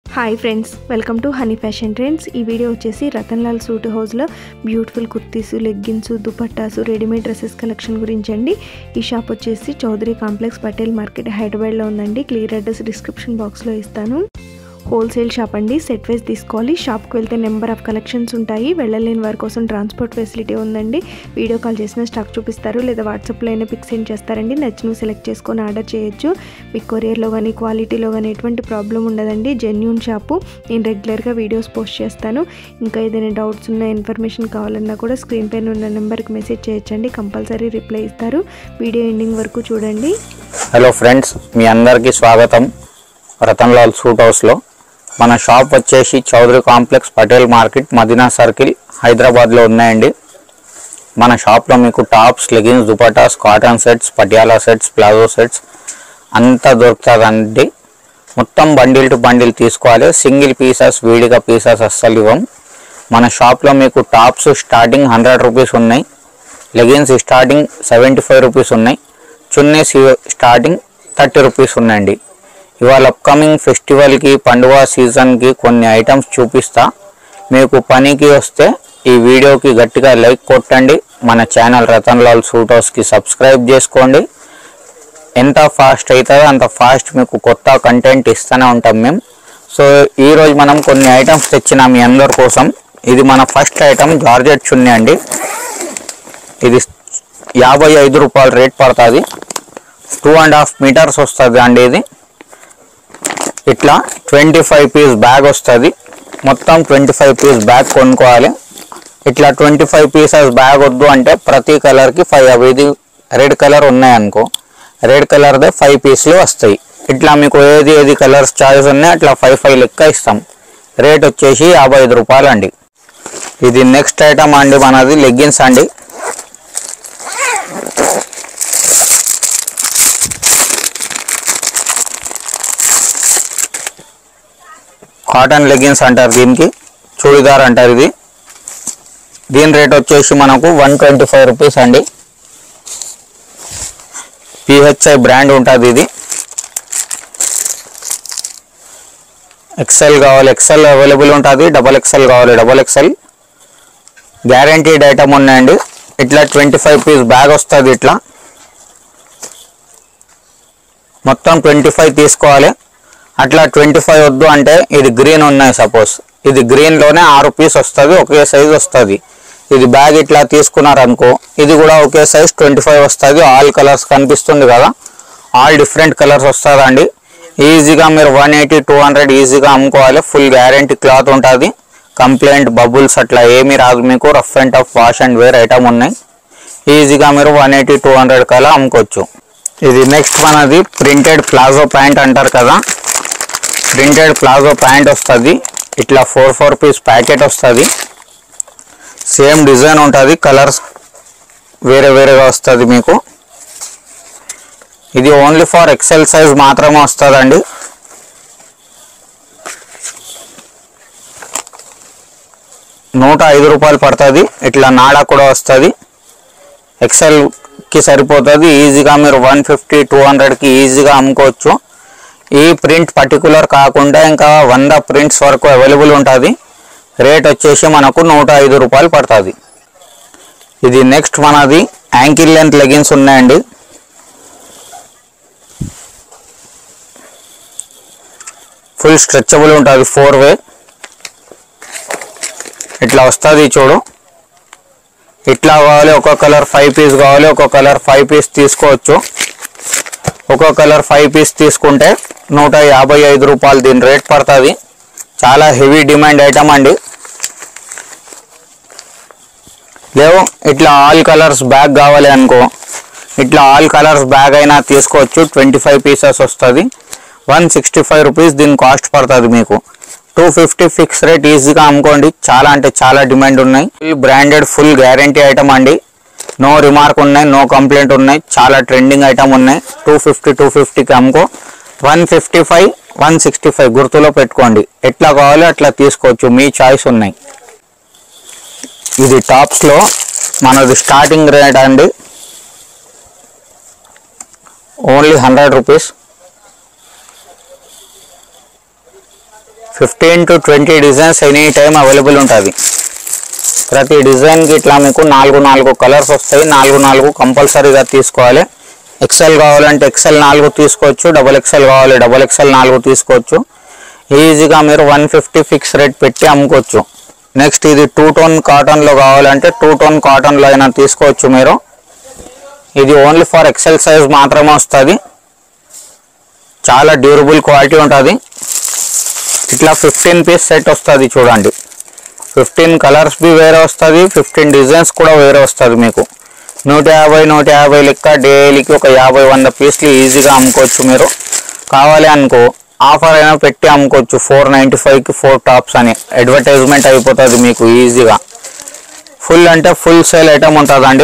hi friends welcome to honey fashion trends ఈ video వచ్చేసి Ratan Lal suit హౌస్లో beautiful kurtis leggings dupattas readymade dresses collection గురించి అండి ఈ షాప్ వచ్చేసి చౌదరి కాంప్లెక్స్ పటేల్ మార్కెట్ హైదరాబాద్లో ఉందండి క్లియర్ అడ్రస్ డిస్క్రిప్షన్ బాక్స్లో ఇస్తాను హోల్సేల్ షాప్ అండి సెట్ వైజ్ తీసుకోవాలి షాప్కి వెళ్తే నెంబర్ ఆఫ్ కలెక్షన్స్ ఉంటాయి వెళ్ళలేని వారి కోసం ట్రాన్స్పోర్ట్ ఫెసిలిటీ ఉందండి వీడియో కాల్ చేసిన స్టాక్ చూపిస్తారు లేదా వాట్సాప్లో అయినా పిక్ సెండ్ చేస్తారండి నచ్చినవి సెలెక్ట్ చేసుకొని ఆర్డర్ చేయొచ్చు మీకు కొరియర్లో కానీ క్వాలిటీలో కానీ ఎటువంటి ప్రాబ్లం ఉండదండి జెన్యున్ షాపు నేను రెగ్యులర్గా వీడియోస్ పోస్ట్ చేస్తాను ఇంకా ఏదైనా డౌట్స్ ఉన్న ఇన్ఫర్మేషన్ కావాలన్నా కూడా స్క్రీన్ పైన ఉన్న నెంబర్కి మెసేజ్ చేయొచ్చండి కంపల్సరీ రిప్లై ఇస్తారు వీడియో ఎండింగ్ వరకు చూడండి హలో ఫ్రెండ్స్ మీ అందరికీ స్వాగతం రతన్ లాల్ సూట్ హౌస్లో మన షాప్ వచ్చేసి Chowdary complex Patel market Madina circle హైదరాబాద్లో ఉన్నాయండి మన షాప్లో మీకు tops leggings dupattas cotton sets Patiala sets palazzo sets అంతా దొరుకుతుందండి మొత్తం బండిల్ టు బండిల్ తీసుకోవాలి సింగిల్ పీసెస్ విడిగా పీసెస్ అస్సలు ఇవ్వం మన షాప్లో మీకు టాప్స్ స్టార్టింగ్ హండ్రెడ్ రూపీస్ ఉన్నాయి leggings starting seventy five rupees ఉన్నాయి చున్నీస్ స్టార్టింగ్ థర్టీ రూపీస్ ఉన్నాయండి ఇవాళ అప్కమింగ్ ఫెస్టివల్కి పండుగ సీజన్కి కొన్ని ఐటమ్స్ చూపిస్తా మీకు పనికి వస్తే ఈ వీడియోకి గట్టిగా లైక్ కొట్టండి మన ఛానల్ రతన్ లాల్ సూట్ హౌస్కి సబ్స్క్రైబ్ చేసుకోండి ఎంత ఫాస్ట్ అవుతుందో అంత ఫాస్ట్ మీకు కొత్త కంటెంట్ ఇస్తూనే ఉంటాం మేము సో ఈరోజు మనం కొన్ని ఐటమ్స్ తెచ్చిన మీ అందరి కోసం ఇది మన ఫస్ట్ ఐటమ్ జార్జెట్ చున్నీ అండి ఇది యాభై ఐదు రూపాయలు రేట్ పడుతుంది టూ అండ్ హాఫ్ మీటర్స్ వస్తుంది అండి ఇది ఇట్లా ట్వంటీ ఫైవ్ పీస్ బ్యాగ్ వస్తుంది మొత్తం ట్వంటీ ఫైవ్ పీస్ బ్యాగ్ కొనుక్కోవాలి ఇట్లా ట్వంటీ ఫైవ్ పీసెస్ బ్యాగ్ వద్దు అంటే ప్రతి కలర్కి ఫైవ్ అవి ఇది రెడ్ కలర్ ఉన్నాయనుకో రెడ్ కలర్దే ఫైవ్ పీస్లు వస్తాయి ఇట్లా మీకు ఏది ఏది కలర్స్ చాయిస్ ఉన్నాయి అట్లా ఫైవ్ ఫైవ్ లెక్క ఇస్తాం రేట్ వచ్చేసి యాభై ఐదు రూపాయలు అండి ఇది నెక్స్ట్ ఐటమ్ అండి మనది లెగ్గిన్స్ అండి కాటన్ లెగ్గిన్స్ అంటారు దీనికి చూడిదార్ అంటారు ఇది దీని రేట్ వచ్చేసి మనకు వన్ ట్వంటీ ఫైవ్ రూపీస్ అండి పిహెచ్ఐ బ్రాండ్ ఉంటుంది ఇది ఎక్సెల్ కావాలి ఎక్సెల్ అవైలబుల్ ఉంటుంది డబల్ ఎక్సెల్ కావాలి డబల్ ఎక్సెల్ గ్యారంటీడ్ ఐటమ్ ఉన్నాయండి ఇట్లా ట్వంటీ ఫైవ్ పీస్ బ్యాగ్ వస్తుంది ఇట్లా మొత్తం ట్వంటీ ఫైవ్ తీసుకోవాలి అట్లా ట్వంటీ ఫైవ్ వద్దు అంటే ఇది గ్రీన్ ఉన్నాయి సపోజ్ ఇది గ్రీన్లోనే ఆరు పీస్ వస్తుంది ఒకే సైజ్ వస్తుంది ఇది బ్యాగ్ ఇట్లా తీసుకున్నారనుకో ఇది కూడా ఒకే సైజ్ ట్వంటీ ఫైవ్ వస్తుంది ఆల్ కలర్స్ కనిపిస్తుంది కదా ఆల్ డిఫరెంట్ కలర్స్ వస్తుందండి ఈజీగా మీరు వన్ ఎయిటీ టూ హండ్రెడ్ ఈజీగా అమ్ముకోవాలి ఫుల్ గ్యారంటీ క్లాత్ ఉంటుంది కంప్లైంట్ బబుల్స్ అట్లా ఏమీ రాదు మీకు rough and tough wash and wear item ఉన్నాయి ఈజీగా మీరు వన్ ఎయిటీ టూ హండ్రెడ్ కల్లా అమ్ముకోవచ్చు ఇది నెక్స్ట్ మనది ప్రింటెడ్ ప్లాజో ప్యాంట్ అంటారు కదా ప్రింటెడ్ ప్లాజో ప్యాంట్ వస్తుంది ఇట్లా ఫోర్ ఫోర్ పీస్ ప్యాకెట్ వస్తుంది సేమ్ డిజైన్ ఉంటుంది కలర్స్ వేరే వేరేగా వస్తుంది మీకు ఇది ఓన్లీ ఫర్ ఎక్సెల్ సైజ్ మాత్రమే వస్తుందండి నూట ఐదు రూపాయలు పడుతుంది ఇట్లా నాడా కూడా వస్తుంది ఎక్సెల్కి సరిపోతుంది ఈజీగా మీరు వన్ ఫిఫ్టీ టూ హండ్రెడ్కి ఈజీగా అమ్ముకోవచ్చు ఈ ప్రింట్ పర్టికులర్ కాకుండా ఇంకా వంద ప్రింట్స్ వరకు అవైలబుల్ ఉంటుంది రేట్ వచ్చేసి మనకు నూట ఐదు రూపాయలు పడుతుంది ఇది నెక్స్ట్ మనది యాంకిల్ లెంత్ లెగిన్స్ ఉన్నాయండి ఫుల్ స్ట్రెచబుల్ ఉంటుంది ఫోర్ వే ఇట్లా వస్తుంది చూడు ఇట్లా కావాలి ఒక కలర్ ఫైవ్ పీస్ కావాలి ఒక కలర్ ఫైవ్ పీస్ తీసుకోవచ్చు ఒక కలర్ ఫైవ్ పీస్ తీసుకుంటే నూట యాభై ఐదు రూపాయలు దీని రేట్ పడుతుంది చాలా హెవీ డిమాండ్ ఐటమ్ అండి లేవు ఇట్లా ఆల్ కలర్స్ బ్యాగ్ కావాలి అనుకో ఇట్లా ఆల్ కలర్స్ బ్యాగ్ అయినా తీసుకోవచ్చు ట్వంటీ ఫైవ్ పీసెస్ వస్తుంది వన్ సిక్స్టీ ఫైవ్ రూపీస్ దీని కాస్ట్ పడుతుంది మీకు టూ ఫిఫ్టీ ఫిక్స్ రేట్ ఈజీగా అమ్ముకోండి చాలా అంటే చాలా డిమాండ్ ఉన్నాయి బ్రాండెడ్ ఫుల్ గ్యారంటీ ఐటమ్ అండి నో రిమార్క్ ఉన్నాయి నో కంప్లైంట్ ఉన్నాయి చాలా ట్రెండింగ్ ఐటమ్ ఉన్నాయి టూ ఫిఫ్టీ టూ ఫిఫ్టీకి అమ్ముకో one fifty five one sixty five గుర్తులో పెట్టుకోండి ఎట్లా కావాలో అట్లా తీసుకోవచ్చు మీ చాయిస్ ఉన్నాయి ఇది టాప్స్లో మనది స్టార్టింగ్ రేట్ అండి only hundred rupees fifteen to twenty designs any time available ఉంటుంది ప్రతి డిజైన్కి ఇట్లా మీకు నాలుగు నాలుగు కలర్స్ వస్తాయి నాలుగు నాలుగు కంపల్సరీగా తీసుకోవాలి ఎక్సెల్ కావాలంటే ఎక్సెల్ నాలుగు తీసుకోవచ్చు డబల్ ఎక్సెల్ కావాలి డబల్ ఎక్సెల్ నాలుగు తీసుకోవచ్చు ఈజీగా మీరు వన్ ఫిఫ్టీ ఫిక్స్ రేట్ పెట్టి అమ్ముకోవచ్చు నెక్స్ట్ ఇది టూ టోన్ కాటన్లో కావాలంటే టూ టోన్ కాటన్లో అయినా తీసుకోవచ్చు మీరు ఇది ఓన్లీ ఫర్ ఎక్సెల్ సైజ్ మాత్రమే వస్తుంది చాలా డ్యూరబుల్ క్వాలిటీ ఉంటుంది ఇట్లా ఫిఫ్టీన్ పీస్ సెట్ వస్తుంది చూడండి ఫిఫ్టీన్ కలర్స్ బి వేరే వస్తుంది ఫిఫ్టీన్ డిజైన్స్ కూడా వేరే వస్తుంది మీకు నూట యాభై నూట యాభై లెక్క డైలీకి ఒక యాభై వంద పీస్లు ఈజీగా అమ్ముకోవచ్చు మీరు కావాలి అనుకో ఆఫర్ అయినా పెట్టి అమ్ముకోవచ్చు ఫోర్ నైంటీ ఫైవ్కి ఫోర్ టాప్స్ అని అడ్వర్టైజ్మెంట్ అయిపోతుంది మీకు ఈజీగా ఫుల్ అంటే ఫుల్ సేల్ ఐటమ్ ఉంటుందండి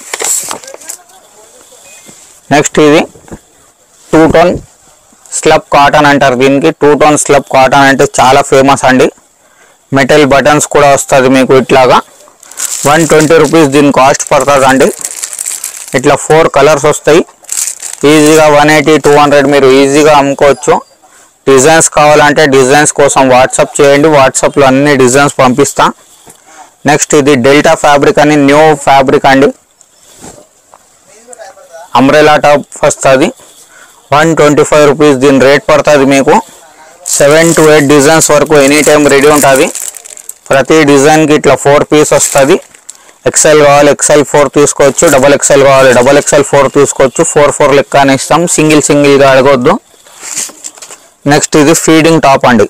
నెక్స్ట్ ఇది టూ టోన్ స్లబ్ కాటన్ అంటారు దీనికి టూ టోన్ స్లబ్ కాటన్ అంటే చాలా ఫేమస్ అండి మెటల్ బటన్స్ కూడా వస్తుంది మీకు ఇట్లాగా వన్ ట్వంటీ రూపీస్ దీని కాస్ట్ పడుతుంది అండి ఇట్లా ఫోర్ కలర్స్ వస్తాయి ఈజీగా వన్ ఎయిటీ టూ హండ్రెడ్ మీరు ఈజీగా అమ్ముకోవచ్చు డిజైన్స్ కావాలంటే డిజైన్స్ కోసం వాట్సాప్ చేయండి వాట్సాప్లో అన్ని డిజైన్స్ పంపిస్తా నెక్స్ట్ ఇది డెల్టా ఫ్యాబ్రిక్ అని న్యూ ఫ్యాబ్రిక్ అండి అంబ్రెలా టాప్ వస్తుంది వన్ ట్వంటీ ఫైవ్ రూపీస్ దీని రేట్ పడుతుంది మీకు సెవెన్ టు ఎయిట్ డిజైన్స్ వరకు ఎనీ టైం రెడీ ఉంటుంది ప్రతి డిజైన్కి ఇట్లా ఫోర్ పీస్ వస్తుంది ఎక్సెల్ కావాలి ఎక్సెల్ ఫోర్ తీసుకోవచ్చు డబల్ ఎక్సెల్ కావాలి డబల్ ఎక్సెల్ ఫోర్ తీసుకోవచ్చు ఫోర్ ఫోర్ లెక్క అని ఇస్తాం సింగిల్ సింగిల్గా అడగొద్దు నెక్స్ట్ ఇది ఫీడింగ్ టాప్ అండి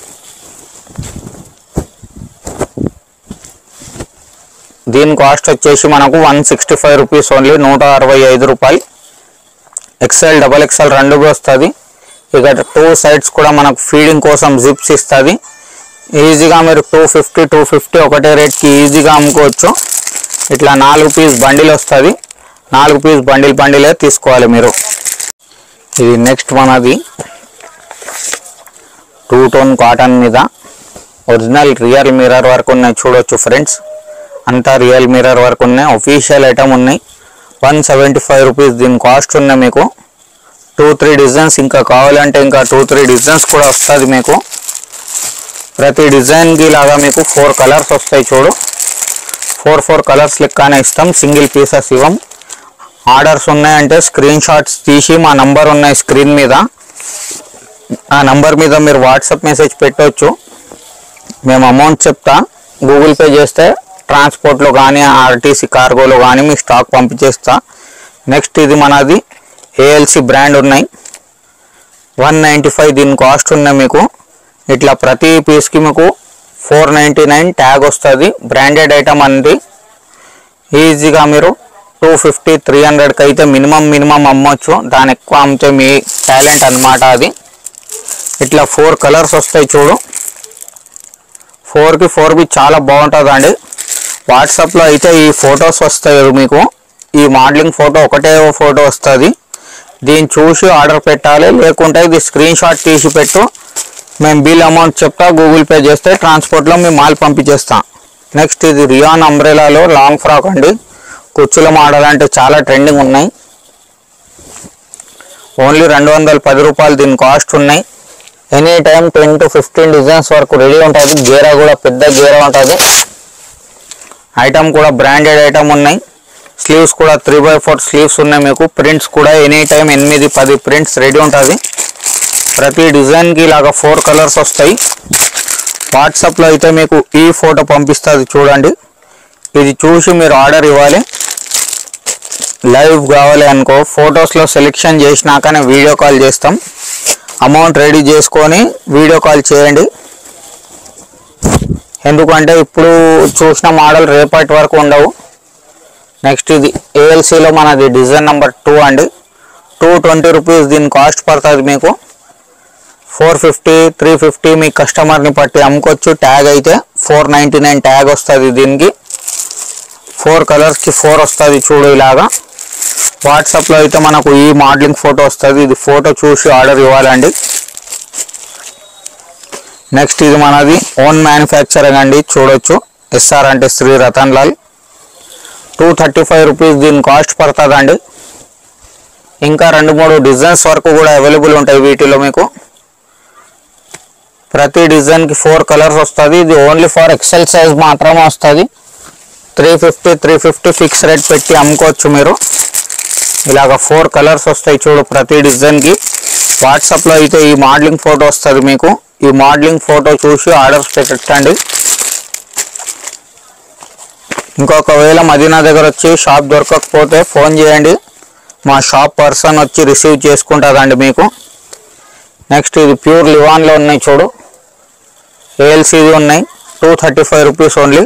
దీని కాస్ట్ వచ్చేసి మనకు one sixty five rupees only నూట అరవై ఐదు రూపాయలు ఎక్సెల్ డబల్ ఎక్సెల్ రెండు వస్తుంది ఇక టూ సైడ్స్ కూడా మనకు ఫీడింగ్ కోసం జిప్స్ ఇస్తుంది ఈజీగా మీరు టూ ఫిఫ్టీ టూ ఫిఫ్టీ ఒకటే రేట్కి ఈజీగా అమ్ముకోవచ్చు ఇట్లా నాలుగు పీస్ బండిల్ వస్తుంది నాలుగు పీస్ బండిల్ బండిలే తీసుకోవాలి మీరు ఇది నెక్స్ట్ మనది టూ టోన్ కాటన్ మీద ఒరిజినల్ రియల్ మిర్రర్ వరకు ఉన్నాయి చూడొచ్చు ఫ్రెండ్స్ అంతా రియల్ మిర్రర్ వరకు ఉన్నాయి ఒఫీషియల్ ఐటమ్ ఉన్నాయి వన్ సెవెంటీ ఫైవ్ రూపీస్ దీని కాస్ట్ ఉన్నాయి మీకు టూ త్రీ డిజైన్స్ ఇంకా కావాలంటే ఇంకా టూ త్రీ డిజైన్స్ కూడా వస్తుంది మీకు ప్రతి డిజైన్కి లాగా మీకు ఫోర్ కలర్స్ వస్తాయి చూడు ఫోర్ ఫోర్ కలర్స్ లెక్కనే ఇస్తాం సింగిల్ పీసెస్ ఇవ్వం ఆర్డర్స్ ఉన్నాయంటే స్క్రీన్ షాట్స్ తీసి మా నంబర్ ఉన్నాయి స్క్రీన్ మీద ఆ నంబర్ మీద మీరు వాట్సాప్ మెసేజ్ పెట్టవచ్చు మేము అమౌంట్ చెప్తా గూగుల్ పే చేస్తే ట్రాన్స్పోర్ట్లో కానీ ఆర్టీసీ కార్గోలో కానీ మీ స్టాక్ పంపించేస్తా నెక్స్ట్ ఇది మనది ఏఎల్సి బ్రాండ్ ఉన్నాయి వన్ నైంటీ ఫైవ్ దీని కాస్ట్ ఉన్నాయి మీకు ఇట్లా ప్రతి పీస్కి మీకు ఫోర్ నైంటీ నైన్ ట్యాగ్ వస్తుంది బ్రాండెడ్ ఐటమ్ అంది ఈజీగా మీరు టూ ఫిఫ్టీ త్రీ హండ్రెడ్కి అయితే మినిమం మినిమం అమ్మొచ్చు దాని ఎక్కువ అమ్మితే మీ టాలెంట్ అన్నమాట అది ఇట్లా ఫోర్ కలర్స్ వస్తాయి చూడు ఫోర్కి ఫోర్ బి చాలా బాగుంటుంది అండి వాట్సాప్లో అయితే ఈ ఫొటోస్ వస్తాయి మీకు ఈ మోడలింగ్ ఫోటో ఒకటే ఫోటో వస్తుంది దీన్ని చూసి ఆర్డర్ పెట్టాలి లేకుంటే ఇది స్క్రీన్ షాట్ తీసి పెట్టు మేము బిల్ అమౌంట్ చెప్తా గూగుల్ పే చేస్తే ట్రాన్స్పోర్ట్లో మేము మాల్ పంపించేస్తాం నెక్స్ట్ ఇది రియాన్ అంబ్రెలాలో లాంగ్ ఫ్రాక్ అండి కుచ్చుల మోడల్ అంటే చాలా ట్రెండింగ్ ఉన్నాయి ఓన్లీ రెండు వందల పది రూపాయలు దీని కాస్ట్ ఉన్నాయి any time ten to fifteen designs వరకు రెడీ ఉంటుంది గేరా కూడా పెద్ద గేరా ఉంటుంది ఐటమ్ కూడా బ్రాండెడ్ ఐటమ్ ఉన్నాయి స్లీవ్స్ కూడా త్రీ బై ఫోర్ స్లీవ్స్ ఉన్నాయి మీకు ప్రింట్స్ కూడా ఎనీ టైం ఎనిమిది పది ప్రింట్స్ రెడీ ఉంటుంది ప్రతి డిజైన్కి ఇలాగ ఫోర్ కలర్స్ వస్తాయి వాట్సాప్లో అయితే మీకు ఈ ఫోటో పంపిస్తుంది చూడండి ఇది చూసి మీరు ఆర్డర్ ఇవ్వాలి లైవ్ కావాలి అనుకో ఫొటోస్లో సెలెక్షన్ చేసినాకనే వీడియో కాల్ చేస్తాం అమౌంట్ రెడీ చేసుకొని వీడియో కాల్ చేయండి ఎందుకంటే ఇప్పుడు చూసిన మోడల్ రేపటి వరకు ఉండవు నెక్స్ట్ ఇది ఏఎల్సీలో మనది డిజైన్ నెంబర్ టూ అండి టూ ట్వంటీ రూపీస్ దీని కాస్ట్ పడుతుంది మీకు ఫోర్ ఫిఫ్టీ త్రీ ఫిఫ్టీ మీ కస్టమర్ని బట్టి అమ్ముకోవచ్చు ట్యాగ్ అయితే ఫోర్ నైంటీ నైన్ ట్యాగ్ వస్తుంది దీనికి ఫోర్ కలర్స్కి ఫోర్ వస్తుంది చూడు ఇలాగా వాట్సాప్లో అయితే మనకు ఈ మోడలింగ్ ఫోటో వస్తుంది ఇది ఫోటో చూసి ఆర్డర్ ఇవ్వాలండి నెక్స్ట్ ఇది మనది ఓన్ మ్యానుఫ్యాక్చరింగ్ అండి చూడొచ్చు ఎస్ఆర్ అంటే Shri Ratan Lal two thirty five rupees దీని కాస్ట్ పడుతుందండి ఇంకా రెండు మూడు డిజైన్స్ వరకు కూడా అవైలబుల్ ఉంటాయి వీటిలో మీకు ప్రతి డిజైన్కి ఫోర్ కలర్స్ వస్తుంది ఇది ఓన్లీ ఫర్ ఎక్సెల్ సైజ్ మాత్రమే వస్తుంది three fifty three fifty fix rate పెట్టి అమ్ముకోవచ్చు మీరు ఇలాగ ఫోర్ కలర్స్ వస్తాయి చూడు ప్రతి డిజైన్కి వాట్సాప్లో అయితే ఈ మోడలింగ్ ఫోటో వస్తుంది మీకు ఈ మోడలింగ్ ఫోటో చూసి ఆర్డర్స్ పెట్టండి ఇంకొకవేళ మదీనా దగ్గర వచ్చి షాప్ దొరకకపోతే ఫోన్ చేయండి మా షాప్ పర్సన్ వచ్చి రిసీవ్ చేసుకుంటుందండి మీకు నెక్స్ట్ ఇది ప్యూర్ లివాన్లో ఉన్నాయి చూడు ఏఎల్సీది ఉన్నాయి two thirty five rupees only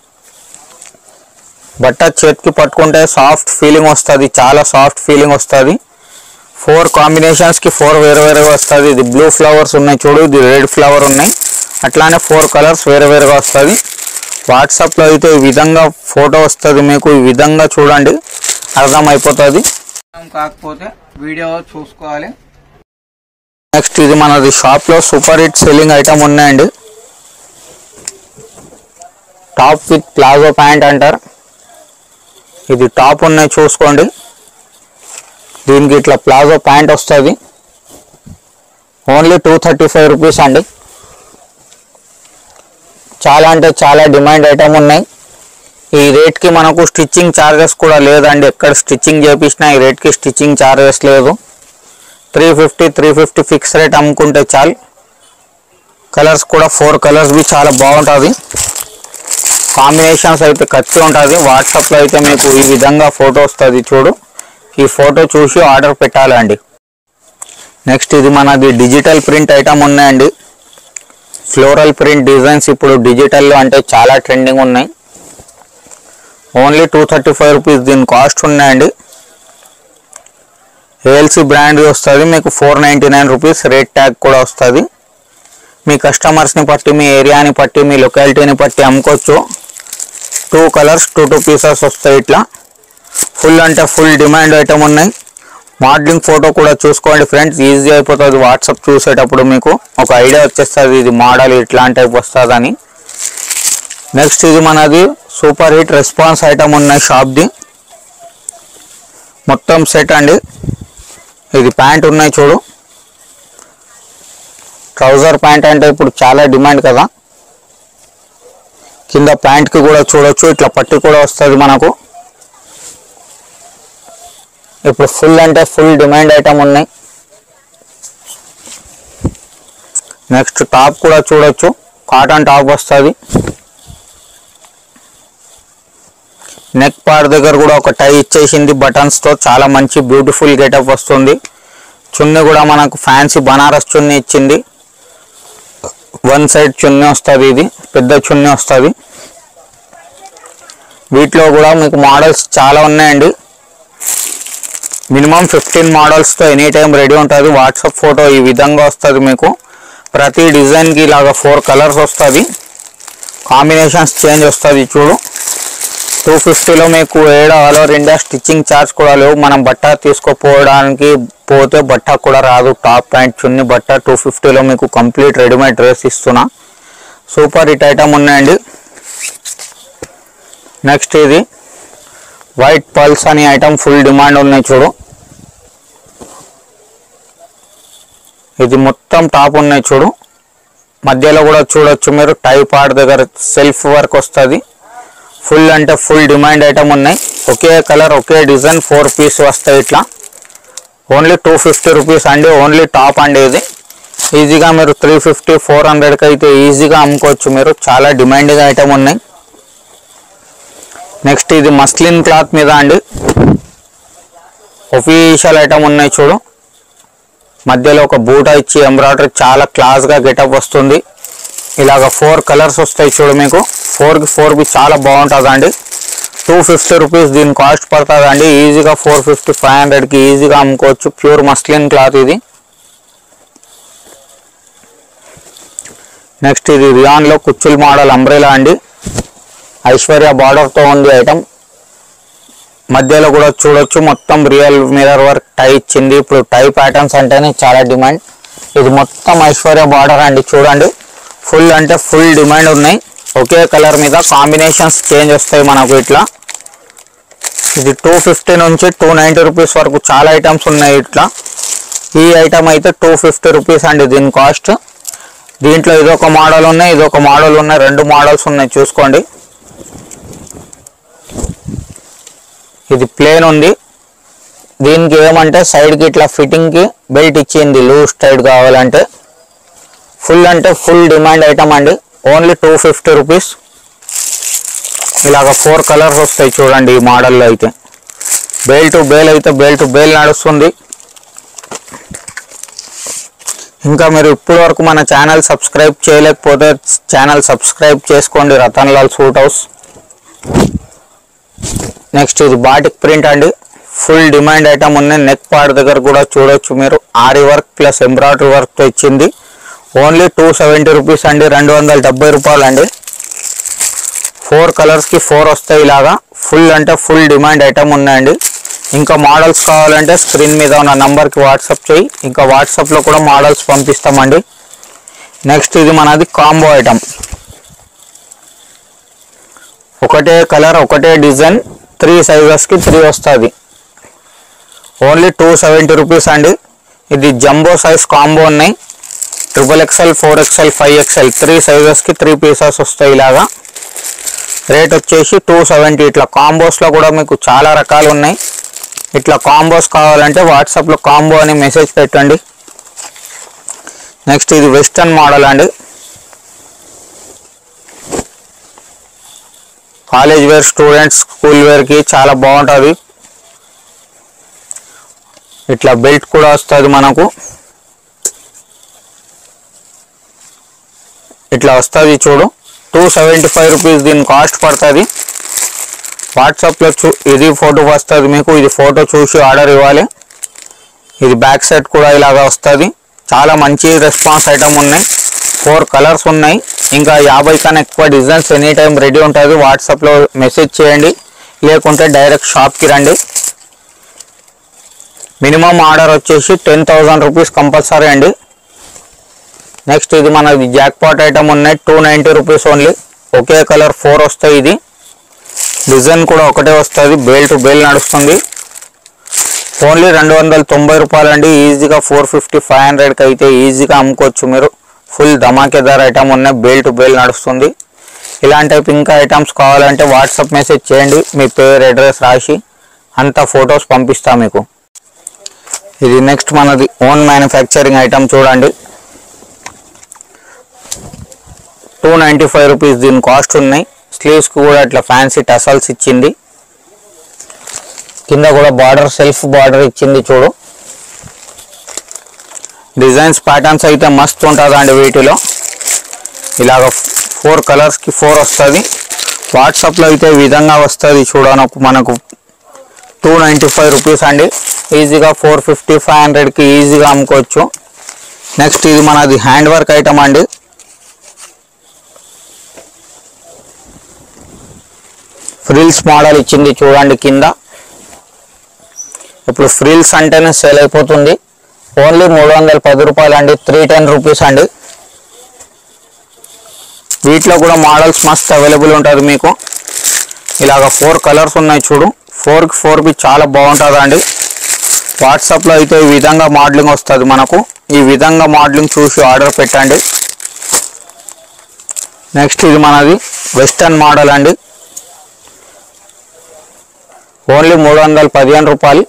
బట్ట చేతికి పట్టుకుంటే సాఫ్ట్ ఫీలింగ్ వస్తుంది చాలా సాఫ్ట్ ఫీలింగ్ వస్తుంది ఫోర్ కాంబినేషన్స్కి ఫోర్ వేరే వేరేగా వస్తుంది ఇది బ్లూ ఫ్లవర్స్ ఉన్నాయి చూడు ఇది రెడ్ ఫ్లవర్ ఉన్నాయి అట్లానే ఫోర్ కలర్స్ వేరే వేరేగా వస్తుంది వాట్సాప్లో అయితే ఈ విధంగా ఫోటో వస్తుంది మీకు ఈ విధంగా చూడండి అర్థమైపోతుంది కాకపోతే వీడియో చూసుకోవాలి నెక్స్ట్ ఇది మనది షాప్లో సూపర్ హిట్ సెల్లింగ్ ఐటమ్ ఉన్నాయండి టాప్ విత్ ప్లాజో ప్యాంట్ అంటారు ఇది టాప్ ఉన్నాయి చూసుకోండి దీనికి ఇట్లా ప్లాజో ప్యాంట్ వస్తుంది only two thirty five rupees అండి చాలా అంటే చాలా డిమాండ్ ఐటమ్ ఉన్నాయి ఈ రేట్కి మనకు స్టిచ్చింగ్ ఛార్జెస్ కూడా లేదండి ఎక్కడ స్టిచ్చింగ్ చేపించినా ఈ రేట్కి స్టిచ్చింగ్ ఛార్జెస్ లేదు three fifty three fifty fix rate అమ్ముకుంటే చాలు కలర్స్ కూడా ఫోర్ కలర్స్ బి చాలా బాగుంటుంది కాంబినేషన్స్ అయితే కత్తి ఉంటుంది వాట్సాప్లో అయితే మీకు ఈ విధంగా ఫోటో వస్తుంది చూడు ఈ ఫోటో చూసి ఆర్డర్ పెట్టాలండి నెక్స్ట్ ఇది మనది డిజిటల్ ప్రింట్ ఐటమ్ ఉన్నాయండి ఫ్లోరల్ ప్రింట్ డిజైన్స్ ఇప్పుడు డిజిటల్లో అంటే చాలా ట్రెండింగ్ ఉన్నాయి only two thirty five rupees దీని కాస్ట్ ఉన్నాయండి ఏఎల్సీ బ్రాండ్ వస్తుంది మీకు four ninety nine rupees rate tag కూడా వస్తుంది మీ కస్టమర్స్ని బట్టి మీ ఏరియాని బట్టి మీ లొకాలిటీని బట్టి అమ్ముకోవచ్చు two colours two two pieces వస్తాయి ఇట్లా ఫుల్ అంటే ఫుల్ డిమాండ్ ఐటమ్ ఉన్నాయి మోడలింగ్ ఫోటో కూడా చూసుకోండి ఫ్రెండ్స్ ఈజీ అయిపోతుంది వాట్సాప్ చూసేటప్పుడు మీకు ఒక ఐడియా వచ్చేస్తుంది ఇది మోడల్ ఇట్లాంటి టైప్ వస్తుందని నెక్స్ట్ ఇది మనది సూపర్ హిట్ రెస్పాన్స్ ఐటమ్ ఉన్నాయి షాప్ది మొత్తం సెట్ అండి ఇది ప్యాంట్ ఉన్నాయి చూడు ట్రౌజర్ ప్యాంట్ అంటే ఇప్పుడు చాలా డిమాండ్ కదా కింద ప్యాంట్కి కూడా చూడొచ్చు ఇట్లా పట్టి కూడా వస్తుంది మనకు ఇప్పుడు ఫుల్ అంటే ఫుల్ డిమాండ్ ఐటమ్ ఉన్నాయి నెక్స్ట్ టాప్ కూడా చూడొచ్చు కాటన్ టాప్ వస్తుంది నెక్ పార్ట్ దగ్గర కూడా ఒక టై ఇచ్చేసింది బటన్స్తో చాలా మంచి బ్యూటిఫుల్ గెటప్ వస్తుంది చున్నీ కూడా మనకు ఫ్యాన్సీ బనారస్ చున్నీ ఇచ్చింది వన్ సైడ్ చున్నీ వస్తుంది ఇది పెద్ద చున్నీ వస్తుంది వీటిలో కూడా మీకు మోడల్స్ చాలా ఉన్నాయండి మినిమం ఫిఫ్టీన్ మోడల్స్తో ఎనీ టైం రెడీ ఉంటుంది వాట్సాప్ ఫోటో ఈ విధంగా వస్తుంది మీకు ప్రతి డిజైన్కి ఇలాగ ఫోర్ కలర్స్ వస్తుంది కాంబినేషన్స్ చేంజ్ వస్తుంది చూడు టూ ఫిఫ్టీలో మీకు ఏడ all over India stitching charge కూడా లేవు మనం బట్ట తీసుకోపోవడానికి పోతే బట్ట కూడా రాదు టాప్ ప్యాంట్ చున్ని బట్ట టూ ఫిఫ్టీలో మీకు కంప్లీట్ రెడీమేడ్ డ్రెస్ ఇస్తున్నా సూపర్ హిట్ ఐటమ్ ఉన్నాయండి నెక్స్ట్ ఇది వైట్ పల్స్ అనే ఐటమ్ ఫుల్ డిమాండ్ ఉన్నాయి చూడు ఇది మొత్తం టాప్ ఉన్నాయి చూడు మధ్యలో కూడా చూడొచ్చు మీరు టై పార్ట్ దగ్గర సెల్ఫ్ వర్క్ వస్తుంది ఫుల్ అంటే ఫుల్ డిమాండ్ ఐటమ్ ఉన్నాయి ఒకే కలర్ ఒకే డిజైన్ ఫోర్ పీస్ వస్తాయి ఇట్లా ఓన్లీ టూ ఫిఫ్టీ రూపీస్ అండి ఓన్లీ టాప్ అండి ఇది ఈజీగా మీరు త్రీ ఫిఫ్టీ ఫోర్ హండ్రెడ్కి అయితే ఈజీగా అమ్ముకోవచ్చు మీరు చాలా డిమాండింగ్ ఐటమ్ ఉన్నాయి నెక్స్ట్ ఇది మస్లిన్ క్లాత్ మీద అండి ఒఫీషియల్ ఐటమ్ ఉన్నాయి చూడు మధ్యలో ఒక బూటా ఇచ్చి ఎంబ్రాయిడరీ చాలా క్లాస్గా గెటప్ వస్తుంది ఇలాగ ఫోర్ కలర్స్ వస్తాయి చూడు మీకు ఫోర్కి ఫోర్కి చాలా బాగుంటుంది అండి టూ ఫిఫ్టీ రూపీస్ దీని కాస్ట్ పడుతుంది అండి ఈజీగా ఫోర్ ఫిఫ్టీ ఫైవ్ హండ్రెడ్కి ఈజీగా అమ్ముకోవచ్చు ప్యూర్ మస్లిన్ క్లాత్ ఇది నెక్స్ట్ ఇది రియాన్లో కుచ్చుల్ మోడల్ అంబ్రెలా అండి ఐశ్వర్య బార్డర్తో ఉంది ఐటమ్ మధ్యలో కూడా చూడొచ్చు మొత్తం రియల్ మిరర్ వర్క్ టై ఇచ్చింది ఇప్పుడు టై ప్యాటర్న్స్ అంటేనే చాలా డిమాండ్ ఇది మొత్తం ఐశ్వర్య బార్డర్ అండి చూడండి ఫుల్ అంటే ఫుల్ డిమాండ్ ఉన్నాయి ఒకే కలర్ మీద కాంబినేషన్స్ చేంజ్ వస్తాయి మనకు ఇట్లా ఇది టూ ఫిఫ్టీ నుంచి టూ నైంటీ రూపీస్ వరకు చాలా ఐటమ్స్ ఉన్నాయి ఇట్లా ఈ ఐటమ్ అయితే టూ ఫిఫ్టీ రూపీస్ అండి దీని కాస్ట్ దీంట్లో ఇదొక మోడల్ ఉన్నాయి ఇదొక మోడల్ ఉన్నాయి రెండు మోడల్స్ ఉన్నాయి చూసుకోండి ఇది ప్లేన్ ఉంది దీనికి ఏమంటే సైడ్కి ఇట్లా ఫిట్టింగ్కి బెల్ట్ ఇచ్చింది లూజ్ టైట్ కావాలంటే ఫుల్ అంటే ఫుల్ డిమాండ్ ఐటమ్ అండి ఓన్లీ టూ ఫిఫ్టీ రూపీస్ ఇలాగ ఫోర్ కలర్స్ వస్తాయి చూడండి ఈ మోడల్లో అయితే బేల్ టు బేల్ అయితే బేల్ టు బేల్ నడుస్తుంది ఇంకా మీరు ఇప్పటి వరకు మన ఛానల్ సబ్స్క్రైబ్ చేయలేకపోతే ఛానల్ సబ్స్క్రైబ్ చేసుకోండి Ratan Lal suit house next ఇది బాటిక్ ప్రింట్ అండి ఫుల్ డిమాండ్ ఐటమ్ ఉన్నాయి నెక్ పార్ట్ దగ్గర కూడా చూడొచ్చు మీరు ఆరి వర్క్ ప్లస్ ఎంబ్రాయిడరీ వర్క్తో ఇచ్చింది ఓన్లీ టూ సెవెంటీ రూపీస్ అండి రెండు వందల డెబ్బై రూపాయలు అండి ఫోర్ కలర్స్కి ఫోర్ వస్తాయి ఇలాగా ఫుల్ అంటే ఫుల్ డిమాండ్ ఐటమ్ ఉన్నాయండి ఇంకా మోడల్స్ కావాలంటే స్క్రీన్ మీద ఉన్న నంబర్కి వాట్సాప్ చేయి ఇంకా వాట్సాప్లో కూడా మోడల్స్ పంపిస్తామండి నెక్స్ట్ ఇది మనది కాంబో ఐటమ్ ఒకటే కలర్ ఒకటే డిజైన్ త్రీ సైజెస్కి త్రీ వస్తుంది ఓన్లీ టూ సెవెంటీ రూపీస్ అండి ఇది జంబో సైజ్ కాంబో ఉన్నాయి triple XL four XL five XL three సైజెస్కి త్రీ పీసెస్ వస్తాయి ఇలాగా రేట్ వచ్చేసి టూ సెవెంటీ ఇట్లా కాంబోస్లో కూడా మీకు చాలా రకాలు ఉన్నాయి ఇట్లా కాంబోస్ కావాలంటే వాట్సాప్లో కాంబో అని మెసేజ్ పెట్టండి నెక్స్ట్ ఇది వెస్టర్న్ మోడల్ అండి కాలేజ్ వేర్ స్టూడెంట్స్ స్కూల్ వేర్కి చాలా బాగుంటుంది ఇట్లా బెల్ట్ కూడా వస్తుంది మనకు ఇట్లా వస్తుంది చూడు టూ సెవెంటీ ఫైవ్ రూపీస్ దీని కాస్ట్ పడుతుంది వాట్సాప్లో చూ ఇది ఫోటో వస్తుంది మీకు ఇది ఫోటో చూసి ఆర్డర్ ఇవ్వాలి ఇది బ్యాక్ సైడ్ కూడా ఇలాగ వస్తుంది చాలా మంచి రెస్పాన్స్ ఐటమ్ ఉన్నాయి ఫోర్ కలర్స్ ఉన్నాయి ఇంకా యాభై కన్నా ఎక్కువ డిజైన్స్ ఎనీ టైం రెడీ ఉంటుంది వాట్సాప్లో మెసేజ్ చేయండి లేకుంటే డైరెక్ట్ షాప్కి రండి మినిమం ఆర్డర్ వచ్చేసి టెన్ థౌజండ్ రూపీస్ కంపల్సరీ అండి నెక్స్ట్ ఇది మనది జాక్ పాట్ ఐటమ్ ఉన్నాయి టూ నైంటీ రూపీస్ ఓన్లీ ఒకే కలర్ ఫోర్ వస్తాయి ఇది డిజైన్ కూడా ఒకటే వస్తుంది బేల్ టు బేల్ నడుస్తుంది ఓన్లీ రెండు వందల తొంభై రూపాయలు అండి ఈజీగా ఫోర్ ఫిఫ్టీ ఫైవ్ హండ్రెడ్కి అయితే ఈజీగా అమ్ముకోవచ్చు మీరు ఫుల్ ధమాకేదార్ ఐటమ్ ఉన్నాయి బేల్ టు బేల్ నడుస్తుంది ఇలాంటి టైప్ ఇంకా ఐటమ్స్ కావాలంటే వాట్సాప్ మెసేజ్ చేయండి మీ పేరు అడ్రస్ రాసి అంత ఫొటోస్ పంపిస్తా మీకు ఇది నెక్స్ట్ మనది ఓన్ మ్యానుఫ్యాక్చరింగ్ ఐటమ్ చూడండి టూ నైంటీ ఫైవ్ రూపీస్ దీని కాస్ట్ ఉన్నాయి స్లీవ్స్కి కూడా ఇట్లా ఫ్యాన్సీ టసల్స్ ఇచ్చింది కింద కూడా బార్డర్ సెల్ఫ్ బార్డర్ ఇచ్చింది చూడు డిజైన్స్ ప్యాటర్న్స్ అయితే మస్తు ఉంటుందండి వీటిలో ఇలాగ ఫోర్ కలర్స్కి ఫోర్ వస్తుంది వాట్సాప్లో అయితే ఈ విధంగా వస్తుంది చూడనకు మనకు టూ నైంటీ ఫైవ్ రూపీస్ అండి ఈజీగా ఫోర్ ఫిఫ్టీ ఫైవ్ హండ్రెడ్కి ఈజీగా అమ్ముకోవచ్చు నెక్స్ట్ ఇది మనది హ్యాండ్ వర్క్ ఐటమ్ అండి ఫ్రిల్స్ మోడల్ ఇచ్చింది చూడండి కింద ఇప్పుడు ఫ్రిల్స్ అంటేనే సేల్ అయిపోతుంది ఓన్లీ మూడు వందల పది రూపాయలు అండి త్రీ టెన్ రూపీస్ అండి వీటిలో కూడా మోడల్స్ మస్త్ అవైలబుల్ ఉంటుంది మీకు ఇలాగ ఫోర్ కలర్స్ ఉన్నాయి చూడు ఫోర్కి ఫోర్కి చాలా బాగుంటుంది అండి వాట్సాప్లో అయితే ఈ విధంగా మోడలింగ్ వస్తుంది మనకు ఈ విధంగా మోడలింగ్ చూసి ఆర్డర్ పెట్టండి నెక్స్ట్ ఇది మనది వెస్టర్న్ మోడల్ అండి ఓన్లీ మూడు వందల పదిహేను రూపాయలు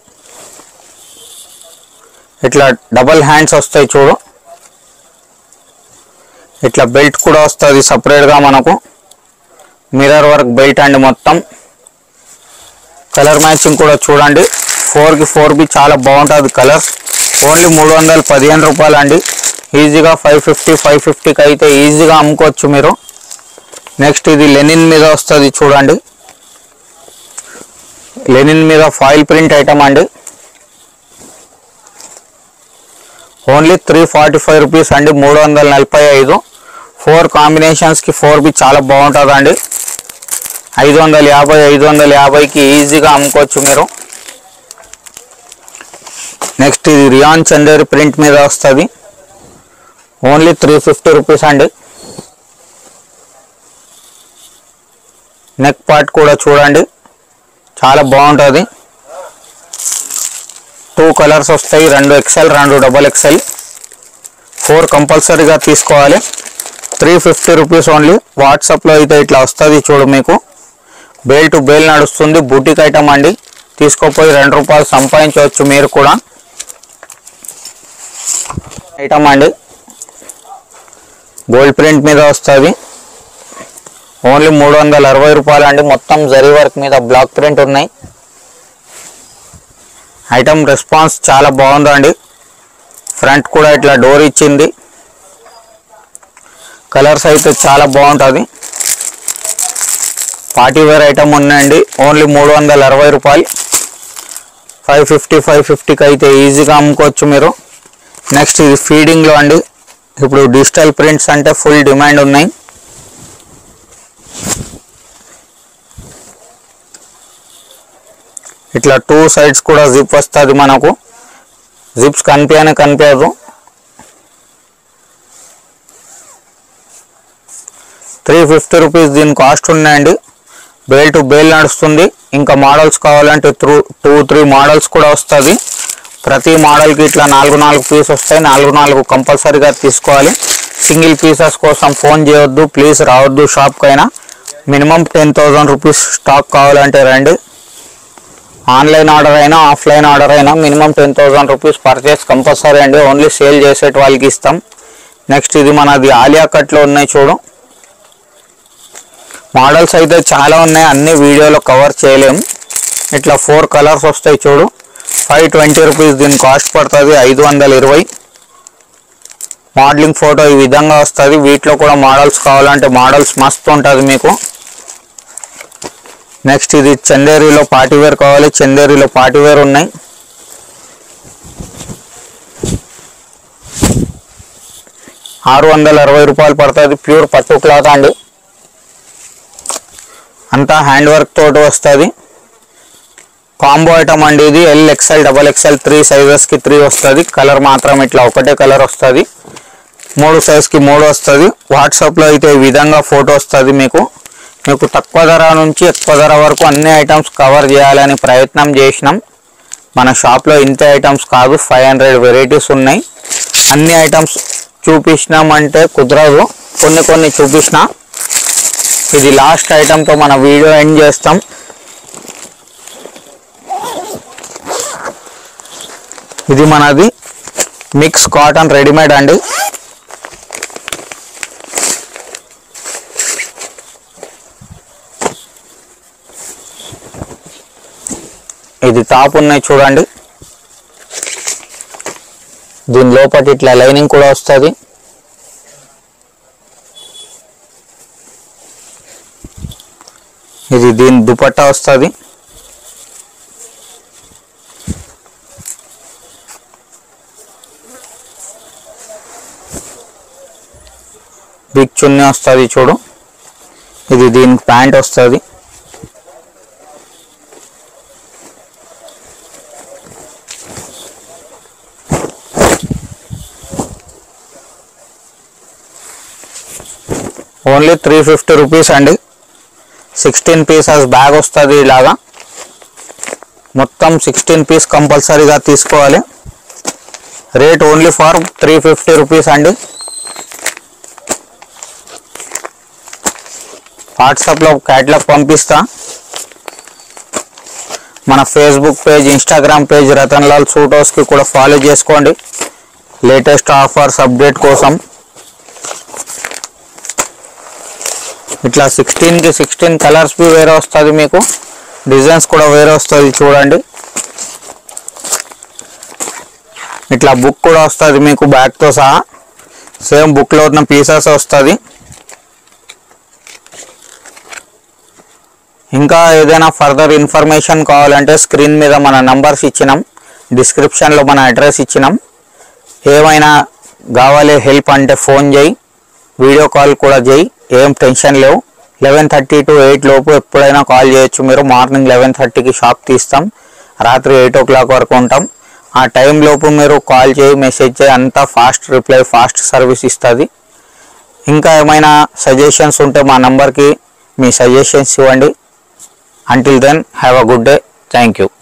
ఇట్లా డబల్ హ్యాండ్స్ వస్తాయి చూడు ఇట్లా బెల్ట్ కూడా వస్తుంది సపరేట్గా మనకు మిర్రర్ వర్క్ బెల్ట్ అండి మొత్తం కలర్ మ్యాచింగ్ కూడా చూడండి ఫోర్కి ఫోర్కి చాలా బాగుంటుంది కలర్స్ ఓన్లీ మూడు వందల పదిహేను రూపాయలు అండి ఈజీగా ఫైవ్ ఫిఫ్టీ ఫైవ్ ఫిఫ్టీకి అయితే ఈజీగా అమ్ముకోవచ్చు మీరు నెక్స్ట్ ఇది లెనిన్ మీద వస్తుంది చూడండి లెనిన్ మీద ఫాయిల్ ప్రింట్ ఐటమ్ అండి only three forty five rupees అండి మూడు వందల నలభై ఐదు ఫోర్ కాంబినేషన్స్కి ఫోర్ బి చాలా బాగుంటుంది అండి ఐదు వందల యాభై ఐదు వందల యాభైకి ఈజీగా అమ్ముకోవచ్చు మీరు నెక్స్ట్ ఇది రియాన్ చందేరి ప్రింట్ మీద వస్తుంది ఓన్లీ త్రీ ఫిఫ్టీ రూపీస్ అండి నెక్ పార్ట్ కూడా చూడండి చాలా బాగుంటుంది టూ కలర్స్ వస్తాయి రెండు ఎక్సెల్ రెండు డబల్ ఎక్సెల్ ఫోర్ కంపల్సరీగా తీసుకోవాలి త్రీ ఫిఫ్టీ రూపీస్ ఓన్లీ వాట్సాప్లో అయితే ఇట్లా వస్తుంది చూడు మీకు బేల్ టు బేల్ నడుస్తుంది బుటిక్ ఐటమ్ అండి తీసుకోపోయి రెండు రూపాయలు సంపాదించవచ్చు మీరు కూడా ఐటమ్ అండి గోల్డ్ ప్రింట్ మీద వస్తుంది ఓన్లీ మూడు వందల అరవై రూపాయలు అండి మొత్తం జరీ వర్క్ మీద బ్లాక్ ప్రింట్ ఉన్నాయి ఐటమ్ రెస్పాన్స్ చాలా బాగుందండి ఫ్రంట్ కూడా ఇట్లా డోర్ ఇచ్చింది కలర్స్ అయితే చాలా బాగుంటుంది పార్టీ వేర్ ఐటమ్ ఉన్నాయండి ఓన్లీ మూడు వందల అరవై రూపాయలు ఫైవ్ ఫిఫ్టీ ఫైవ్ ఫిఫ్టీకి అయితే ఈజీగా అమ్ముకోవచ్చు మీరు నెక్స్ట్ ఇది ఫీడింగ్లో అండి ఇప్పుడు డిజిటల్ ప్రింట్స్ అంటే ఫుల్ డిమాండ్ ఉన్నాయి ఇట్లా టూ సైడ్స్ కూడా జిప్ వస్తుంది మనకు జిప్స్ కనిపించనే కనిపించదు త్రీ ఫిఫ్టీ రూపీస్ దీని కాస్ట్ ఉన్నాయండి బేల్ టు బేల్ నడుస్తుంది ఇంకా మోడల్స్ కావాలంటే త్రూ టూ త్రీ మోడల్స్ కూడా వస్తుంది ప్రతి మోడల్కి ఇట్లా నాలుగు నాలుగు పీస్ వస్తాయి నాలుగు నాలుగు కంపల్సరీగా తీసుకోవాలి సింగిల్ పీసెస్ కోసం ఫోన్ చేయొద్దు ప్లీజ్ రావద్దు షాప్కైనా minimum ten thousand rupees stock కావాలంటే రండి ఆన్లైన్ ఆర్డర్ అయినా ఆఫ్లైన్ ఆర్డర్ అయినా minimum ten thousand rupees purchase compulsory అండి ఓన్లీ సేల్ చేసేట వాళ్ళకి ఇస్తాం నెక్స్ట్ ఇది మనది ఆలియా కట్లో ఉన్నాయి చూడు మోడల్స్ అయితే చాలా ఉన్నాయి అన్ని వీడియోలో కవర్ చేయలేం ఇట్లా ఫోర్ కలర్స్ వస్తాయి చూడు ఫైవ్ ట్వంటీ రూపీస్ దీని కాస్ట్ పడుతుంది ఐదు వందల ఇరవై మోడలింగ్ ఫోటో ఈ విధంగా వస్తుంది వీటిలో కూడా మోడల్స్ కావాలంటే మోడల్స్ మస్తు ఉంటుంది మీకు నెక్స్ట్ ఇది చందేరిలో పార్టీవేర్ కావాలి చందేరిలో పార్టీవేర్ ఉన్నాయి ఆరు వందల అరవై రూపాయలు పడుతుంది ప్యూర్ పట్టు క్లాత్ అండి అంతా హ్యాండ్ వర్క్ తోటి వస్తుంది కాంబో ఐటమ్ అండి ఇది L XL double XL three సైజెస్కి త్రీ వస్తుంది కలర్ మాత్రం ఇట్లా ఒకటే కలర్ వస్తుంది మూడు సైజ్కి మూడు వస్తుంది వాట్సాప్లో అయితే ఈ విధంగా ఫోటో వస్తుంది మీకు మీకు తక్కువ ధర నుంచి ఎక్కువ ధర వరకు అన్ని ఐటమ్స్ కవర్ చేయాలని ప్రయత్నం చేసినాం మన షాప్లో ఇంత ఐటమ్స్ కాదు ఫైవ్ హండ్రెడ్ వెరైటీస్ ఉన్నాయి అన్ని ఐటమ్స్ చూపించినామంటే కుదరదు కొన్ని కొన్ని చూపించిన ఇది లాస్ట్ ఐటమ్తో మన వీడియో ఎండ్ చేస్తాం ఇది మనది మిక్స్ కాటన్ రెడీమేడ్ అండి ఇది టాప్ ఉన్నాయి చూడండి దీని లోపల ఇట్లా లైనింగ్ కూడా వస్తుంది ఇది దీని దుపట్టా వస్తుంది బిగ్ చున్నీ వస్తుంది చూడు ఇది దీని ప్యాంట్ వస్తుంది ఓన్లీ త్రీ ఫిఫ్టీ రూపీస్ అండి సిక్స్టీన్ పీసెస్ బ్యాగ్ వస్తుంది ఇలాగా మొత్తం సిక్స్టీన్ పీస్ కంపల్సరీగా తీసుకోవాలి rate only for three fifty rupees అండి వాట్సాప్లో క్యాట్లాగ్ పంపిస్తా మన Facebook page Instagram page Ratan Lal suit హౌస్కి కూడా ఫాలో చేసుకోండి లేటెస్ట్ ఆఫర్స్ అప్డేట్ కోసం ఇట్లా సిక్స్టీన్కి సిక్స్టీన్ కలర్స్ బి వేరే వస్తుంది మీకు డిజైన్స్ కూడా వేరే వస్తుంది చూడండి ఇట్లా బుక్ కూడా వస్తుంది మీకు బ్యాగ్తో సహా సేమ్ బుక్లో ఉన్న పీసెస్ వస్తుంది ఇంకా ఏదైనా ఫర్దర్ ఇన్ఫర్మేషన్ కావాలంటే స్క్రీన్ మీద మన నంబర్స్ ఇచ్చినాం డిస్క్రిప్షన్లో మన అడ్రస్ ఇచ్చినాం ఏమైనా కావాలి హెల్ప్ అంటే ఫోన్ చేయి వీడియో కాల్ కూడా చేయి ఏం టెన్షన్ లేవు లెవెన్ థర్టీ టు ఎయిట్ లోపు ఎప్పుడైనా కాల్ చేయొచ్చు మీరు మార్నింగ్ లెవెన్ థర్టీకి షాప్ తీస్తాం రాత్రి ఎయిట్ ఓ క్లాక్ వరకు ఉంటాం ఆ టైం లోపు మీరు కాల్ చేయి మెసేజ్ చేయి అంతా ఫాస్ట్ రిప్లై ఫాస్ట్ సర్వీస్ ఇస్తుంది ఇంకా ఏమైనా సజెషన్స్ ఉంటే మా నంబర్కి మీ సజెషన్స్ ఇవ్వండి until then have a good day thank you